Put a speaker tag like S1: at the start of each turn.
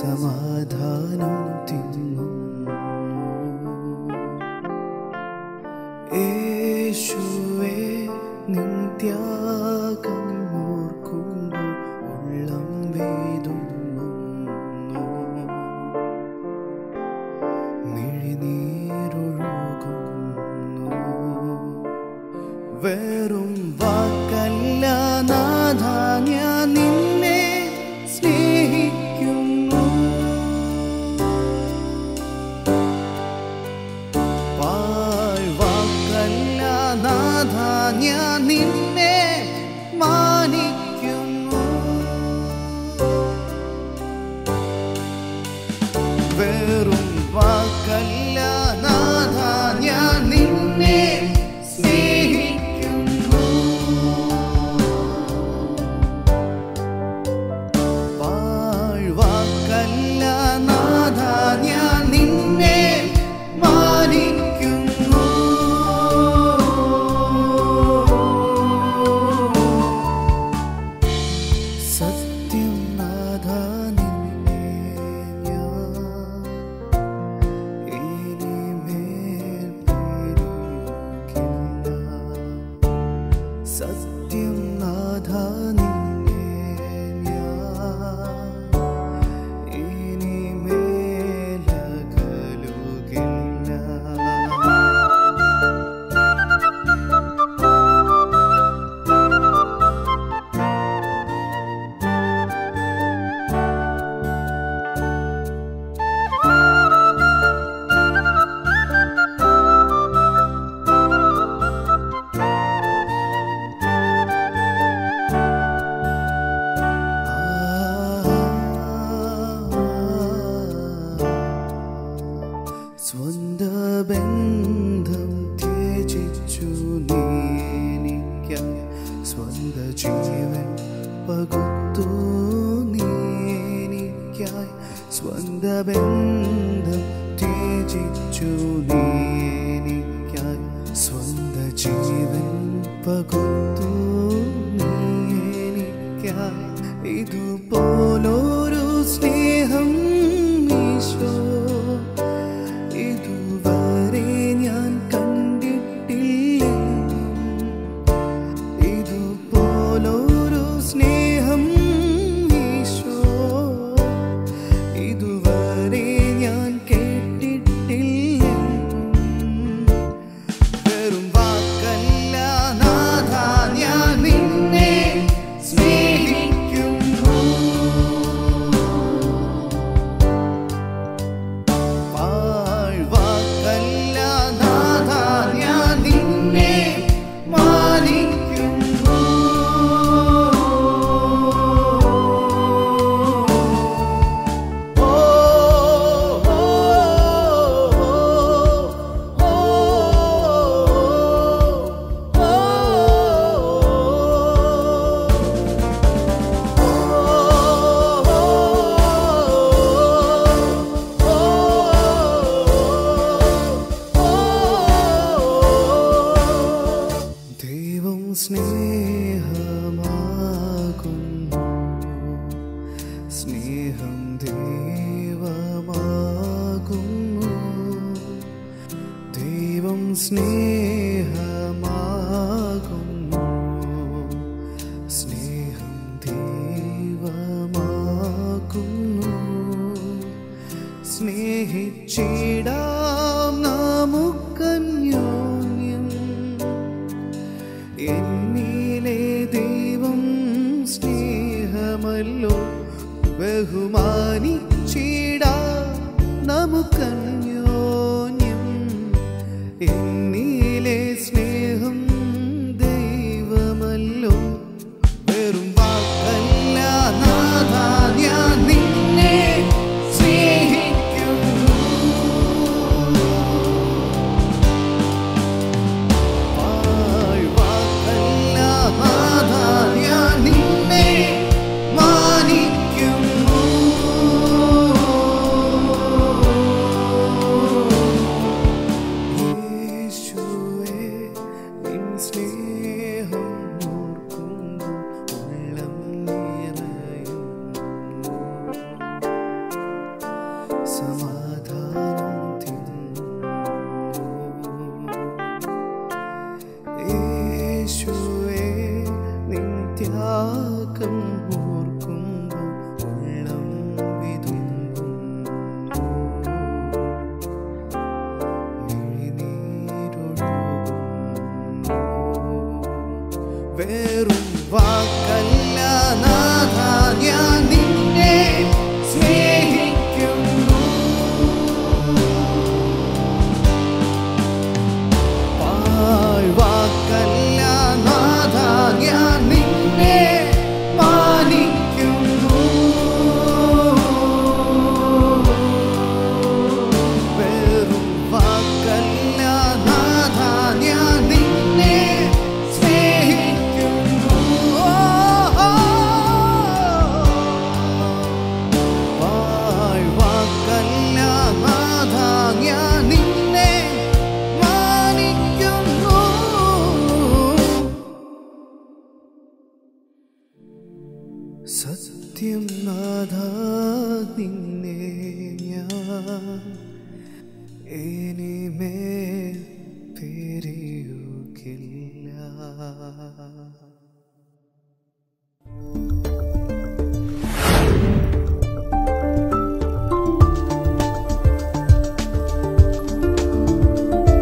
S1: സമാധാനം തിങ്ങുന്നു യേശുവേ നിത്യാകം ഓർക്കുമ്പോൾ ഉള്ളം വേദുന്നു മിഴിനീരൊഴുകുന്നു വെറും വാക്കല്ല നാഥ ഞാൻ നിന്നെ സ്നേഹിക്കുന്നു വാക്കല്ല നാഥ ഞാൻ നിന്നെ മാനിക്കുന്നു വെറും വാക്കല്ല നാഥ ഞാൻ നിന്നെ സ്നേഹിക്കുന്നു വാഴ്വാക്കല്ല നാഥ ഞാൻ നിന്നെ മാനിക്കുന്നു സത്യം നാഥ നിന്നെ ഞാൻ ഇനിമേൽ പേടിക്കില്ല. സത്യം നാഥ നിന്നെ ഞാൻ ഇനിമേൽ അകലുകില്ല. സ്വന്ത ബന്ധം ത്യജിച്ചു നീനിക്കായി സ്വന്ത ജീവൻ പകുത്തു നീനിക്കായി സ്വന്ത ബന്ധം ത്യജിച്ചു നീനിക്കായി സ്വന്ത ജീവൻ പകുത്തു നീനിക്കായി ഇതുപോലൊരു സ്നേഹം ഈശോ ഇതുവരെ ഞാൻ കണ്ടിട്ടില്ല ഇതുപോലൊരു സ്നേഹം ഈശോ ഇതുവരെ ഞാൻ കേട്ടിട്ടില്ല വെറും വാക്കല്ല നാഥ ഞാൻ നിന്നെ സ്നേഹിക്കുന്നു പാഴ്വാക്കല്ല നാഥ ഞാൻ നിന്നെ മാനിക്കുന്നു ഓ ഓ ഓ ദൈവം സ്നേഹമാകുന്നു സ്നേഹം ദൈവമാകുന്നു ദൈവം സ്നേഹമാകുന്നു സ്നേഹം ദൈവമാകുന്നു സ്നേഹിച്ചിടാം നമുക്കന്യോന്യം എന്നിലെ ദൈവം സ്നേഹമല്ലോ ബഹുമാനിച്ചിടാ നമുക്കന്യോന്യം എന്നിലെ സ്നേഹം ദൈവമല്ലോ വെറും വാക്കല്ല നാഥ ഞാൻ നിന്നെ സ്നേഹിക്കുന്നു വാഴ്വാക്കല്ല നാഥ ഞാൻ നിന്നെ മാനിക്കുന്നു ത്യാഗം ഓർക്കുമ്പോൾ ഉള്ളം വിതുമ്പും വേറും വാക്കല്ല നാഥ ഞാൻ നിന്നെ സ്നേഹിക്കുന്നു പാഴ്വാക്കല്ല നാഥ ഞാൻ നിന്നെ മാനിക്കുന്നു വെറും വാക്കല്ല നാഥ ഞാൻ നിന്നെ സ്നേഹിക്കുന്നു പാഴ്വാക്കല്ല നാഥ ഞാൻ നിന്നെ മാനിക്കുന്നു സത്യം നാഥ നിന്നെ ഞാൻ ഇനിമേൽ പിരിയുകില്ല